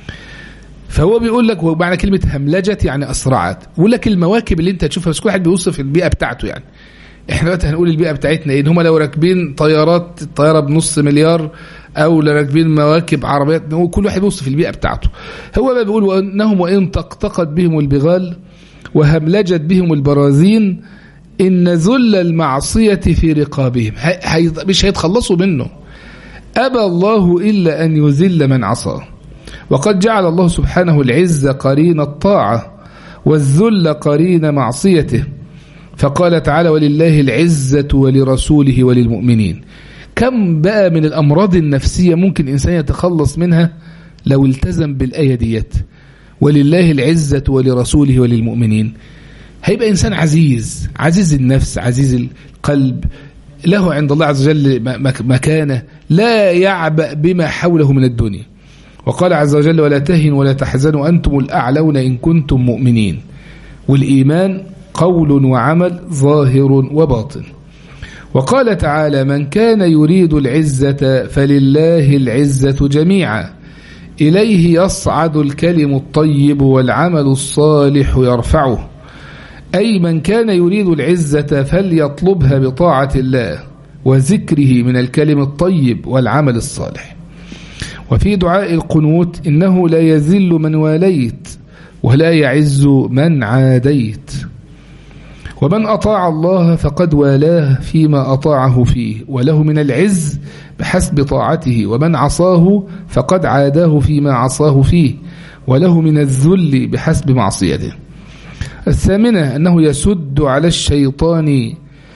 S1: فهو بيقول لك ومعنى كلمة هملجت يعني أسرعت بيقول لك المواكب اللي انت تشوفها بس كل واحد بيوصف البيئة بتاعته يعني احنا دلوقتي هنقول البيئة بتاعتنا ايه ان هم لو راكبين طيارات الطيارة بنص مليار او لو راكبين مواكب عربيات كل واحد بيوصف البيئة بتاعته هو بقى بيقول وانهم وان طقطقت بهم البغال وهملجت بهم البرازين إن ذل المعصية في رقابهم مش هيتخلصوا منه أبى الله إلا أن يذل من عصى وقد جعل الله سبحانه العز قرين الطاعة والذل قرين معصيته فقال تعالى ولله العزة ولرسوله وللمؤمنين كم بقى من الأمراض النفسية ممكن إنسان يتخلص منها لو التزم بالآية ديت ولله العزة ولرسوله وللمؤمنين هيبقى إنسان عزيز عزيز النفس عزيز القلب له عند الله عز وجل مكانة لا يعبأ بما حوله من الدنيا وقال عز وجل ولا تهنوا ولا تحزنوا أنتم الأعلون إن كنتم مؤمنين والإيمان قول وعمل ظاهر وباطن وقال تعالى من كان يريد العزة فلله العزة جميعا إليه يصعد الكلم الطيب والعمل الصالح يرفعه أي من كان يريد العزة فليطلبها بطاعة الله وذكره من الكلم الطيب والعمل الصالح وفي دعاء القنوت إنه لا يذل من واليت ولا يعز من عاديت ومن أطاع الله فقد والاه فيما أطاعه فيه وله من العز بحسب طاعته ومن عصاه فقد عاداه فيما عصاه فيه وله من الذل بحسب معصيته الثامنة أنه يسد على الشيطان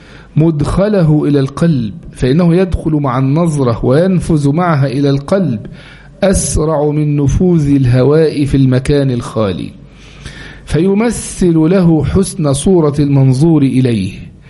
S1: مدخله إلى القلب فإنه يدخل مع النظرة وينفذ معها إلى القلب أسرع من نفوذ الهواء في المكان الخالي فيمثل له حسن صورة المنظور إليه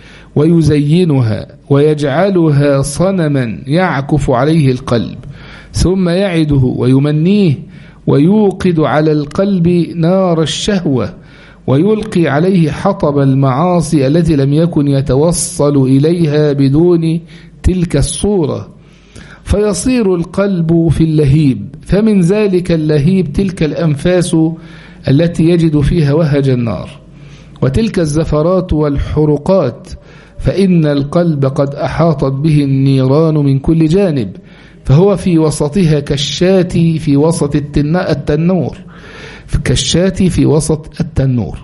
S1: ويزينها ويجعلها صنما يعكف عليه القلب ثم يعده ويمنيه ويوقد على القلب نار الشهوة ويلقي عليه حطب المعاصي التي لم يكن يتوصل إليها بدون تلك الصورة فيصير القلب في اللهيب فمن ذلك اللهيب تلك الأنفاس التي يجد فيها وهج النار وتلك الزفرات والحرقات فإن القلب قد أحاطت به النيران من كل جانب فهو في وسطها كالشاة في وسط التنور كالشاة في وسط التنور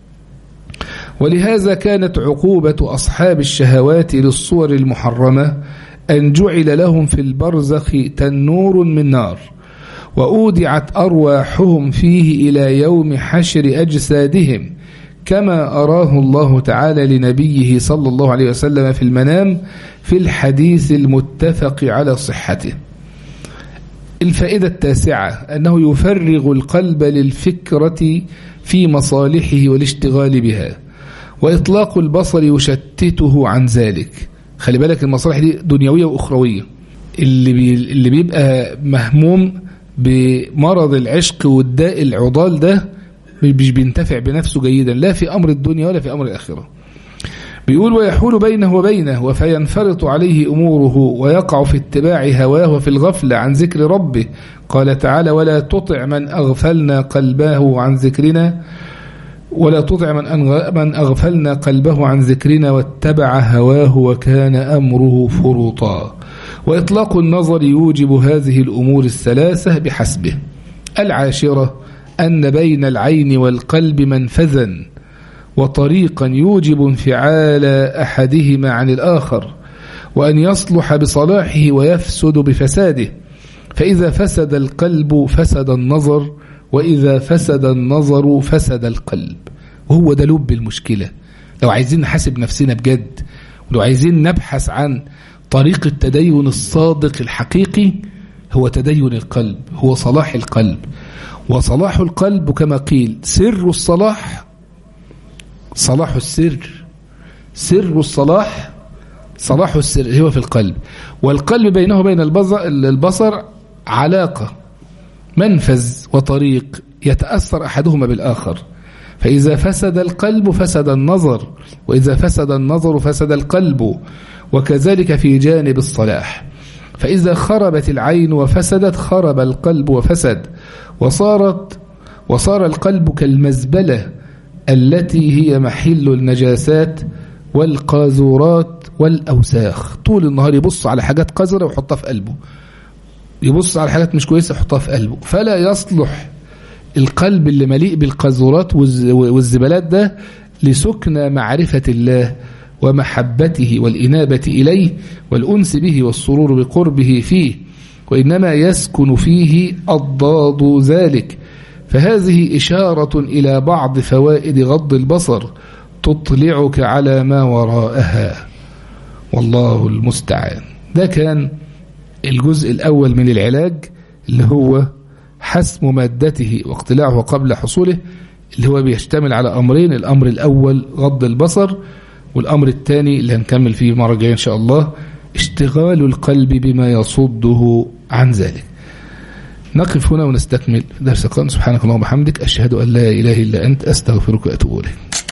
S1: ولهذا كانت عقوبة أصحاب الشهوات للصور المحرمة أن جعل لهم في البرزخ تنور من نار وأودعت أرواحهم فيه إلى يوم حشر أجسادهم كما أراه الله تعالى لنبيه صلى الله عليه وسلم في المنام في الحديث المتفق على صحته الفائدة التاسعة أنه يفرغ القلب للفكرة في مصالحه والاشتغال بها وإطلاق البصر يشتته عن ذلك خلي بالك المصالح دي دنيوية وأخروية اللي, بي اللي بيبقى مهموم بمرض العشق والداء العضال ده مش بينتفع بنفسه جيدا لا في أمر الدنيا ولا في أمر الآخرة بيقول ويحول بينه وبينه فينفرط عليه أموره ويقع في اتباع هواه وفي الغفلة عن ذكر ربه قال تعالى ولا تطع من أغفلنا قلبه عن ذكرنا ولا تطع من أغفلنا قلبه عن ذكرنا واتبع هواه وكان أمره فرطا وإطلاق النظر يوجب هذه الأمور الثلاثة بحسبه العاشرة أن بين العين والقلب منفذا وطريقا يوجب انفعال أحدهما عن الآخر وأن يصلح بصلاحه ويفسد بفساده فإذا فسد القلب فسد النظر وإذا فسد النظر فسد القلب وهو ده لب المشكلة لو عايزين نحاسب نفسنا بجد ولو عايزين نبحث عن طريق التدين الصادق الحقيقي هو تدين القلب هو صلاح القلب وصلاح القلب كما قيل سر الصلاح صلاح السر سر الصلاح صلاح السر هو في القلب والقلب بينه وبين البصر علاقة منفذ وطريق يتأثر أحدهما بالآخر فإذا فسد القلب فسد النظر وإذا فسد النظر فسد القلب وكذلك في جانب الصلاح فإذا خربت العين وفسدت خرب القلب وفسد وصارت وصار القلب كالمزبلة التي هي محل النجاسات والقاذورات والأوساخ طول النهار يبص على حاجات قذرة ويحطها في قلبه يبص على حاجات مش كويسة يحطها في قلبه فلا يصلح القلب اللي مليء بالقاذورات والزبالات ده لسكن معرفة الله ومحبته والإنابة إليه والأنس به والسرور بقربه فيه وإنما يسكن فيه الضاد ذلك فهذه إشارة إلى بعض فوائد غض البصر تطلعك على ما وراءها والله المستعان ده كان الجزء الأول من العلاج اللي هو حسم مادته واقتلاعه قبل حصوله اللي هو بيشتمل على أمرين الأمر الأول غض البصر والأمر الثاني اللي هنكمل فيه مرة جاية إن شاء الله اشتغال القلب بما يصده عن ذلك نقف هنا ونستكمل درس قرآن سبحانك اللهم وبحمدك أشهد أن لا إله إلا أنت أستغفرك وأتوب إليك